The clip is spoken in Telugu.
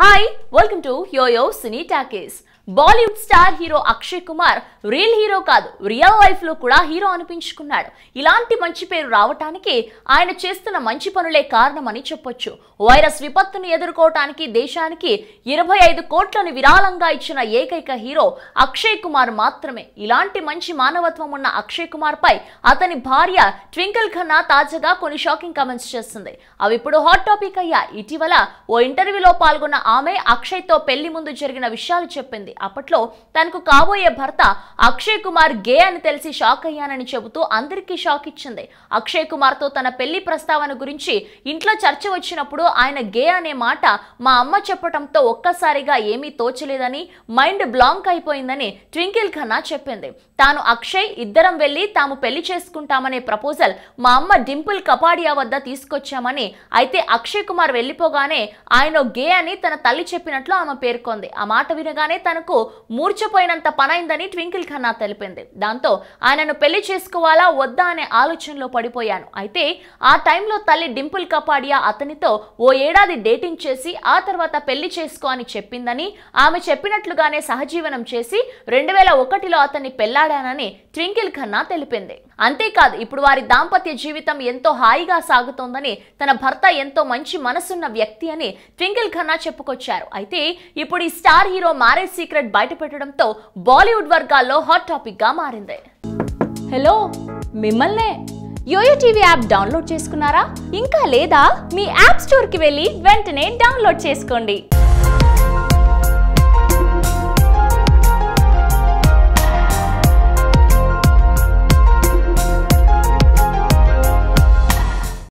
hi welcome to yoyo cine talkies Bollywood star hero Akshay Kumar real hero కాదు రియల్ లైఫ్ లో కూడా హీరో అనిపించుకున్నాడు ఇలాంటి మంచి పేరు రావటానికి ఆయన చేస్తున్న మంచి పనులే కారణమని చెప్పొచ్చు వైరస్ విపత్తును ఎదుర్కోవటానికి దేశానికి ఇరవై ఐదు కోట్లను విరాళంగా ఇచ్చిన ఏకైక హీరో అక్షయ్ కుమార్ మాత్రమే ఇలాంటి మంచి మానవత్వం ఉన్న అక్షయ్ కుమార్ పై అతని భార్య ట్వింకిల్ ఖన్నా తాజాగా కొన్ని షాకింగ్ కామెంట్స్ చేస్తుంది అవి ఇప్పుడు హాట్ టాపిక్ అయ్యా ఇటీవల ఓ ఇంటర్వ్యూలో పాల్గొన్న ఆమె అక్షయ్ తో పెళ్లి ముందు జరిగిన విషయాలు చెప్పింది అప్పట్లో తనకు కాబోయే భర్త అక్షయ్ కుమార్ గే అని తెలిసి షాక్ అయ్యానని చెబుతూ అందరికీ షాక్ ఇచ్చింది అక్షయ్ కుమార్ తో తన పెళ్లి ప్రస్తావన గురించి ఇంట్లో చర్చ వచ్చినప్పుడు ఆయన గే అనే మాట మా అమ్మ చెప్పడంతో ఒక్కసారిగా ఏమీ తోచలేదని మైండ్ బ్లాంక్ అయిపోయిందని ట్వింకిల్ ఖన్నా చెప్పింది తాను అక్షయ్ ఇద్దరం వెళ్లి తాము పెళ్లి చేసుకుంటామనే ప్రపోజల్ మా అమ్మ డింపుల్ కపాడియా వద్ద తీసుకొచ్చామని అయితే అక్షయ్ కుమార్ వెళ్లిపోగానే ఆయన గే అని తన తల్లి చెప్పినట్లు ఆమె పేర్కొంది ఆ మాట వినగానే తనకు మూర్చపోయినంత పనైందని ట్వింకిల్ ఖన్నా తెలిపింది దాంతో ఆయనను పెళ్లి చేసుకోవాలా వద్దా అనే ఆలోచనలో పడిపోయాను అయితే ఆ టైంలో తల్లి డింపుల్ కపాడియా అతనితో ఓ ఏడాది డేటింగ్ చేసి ఆ తర్వాత పెళ్లి చేసుకో అని చెప్పిందని ఆమె చెప్పినట్లుగానే సహజీవనం చేసి రెండు వేల ఒకటిలో అతన్ని పెళ్లాడానని ట్వింకిల్ ఖన్నా తెలిపింది అంతేకాదు ఇప్పుడు వారి దాంపత్య జీవితం ఎంతో హాయిగా సాగుతోందని తన భర్త ఎంతో మంచి మనసున్న వ్యక్తి అని ట్వింకిల్ ఖన్నా చెప్పుకొచ్చారు అయితే ఇప్పుడు ఈ స్టార్ హీరో మ్యారేజ్ సీక్రెట్ బయటపెట్టడంతో బాలీవుడ్ వర్గాల్లో హాట్ టాపిక్ గా మారింది హలో మిమ్మల్నే యోయో టీవీ యాప్ డౌన్లోడ్ చేసుకున్నారా ఇంకా లేదా మీ యాప్ స్టోర్ కి వెళ్ళి వెంటనే డౌన్లోడ్ చేసుకోండి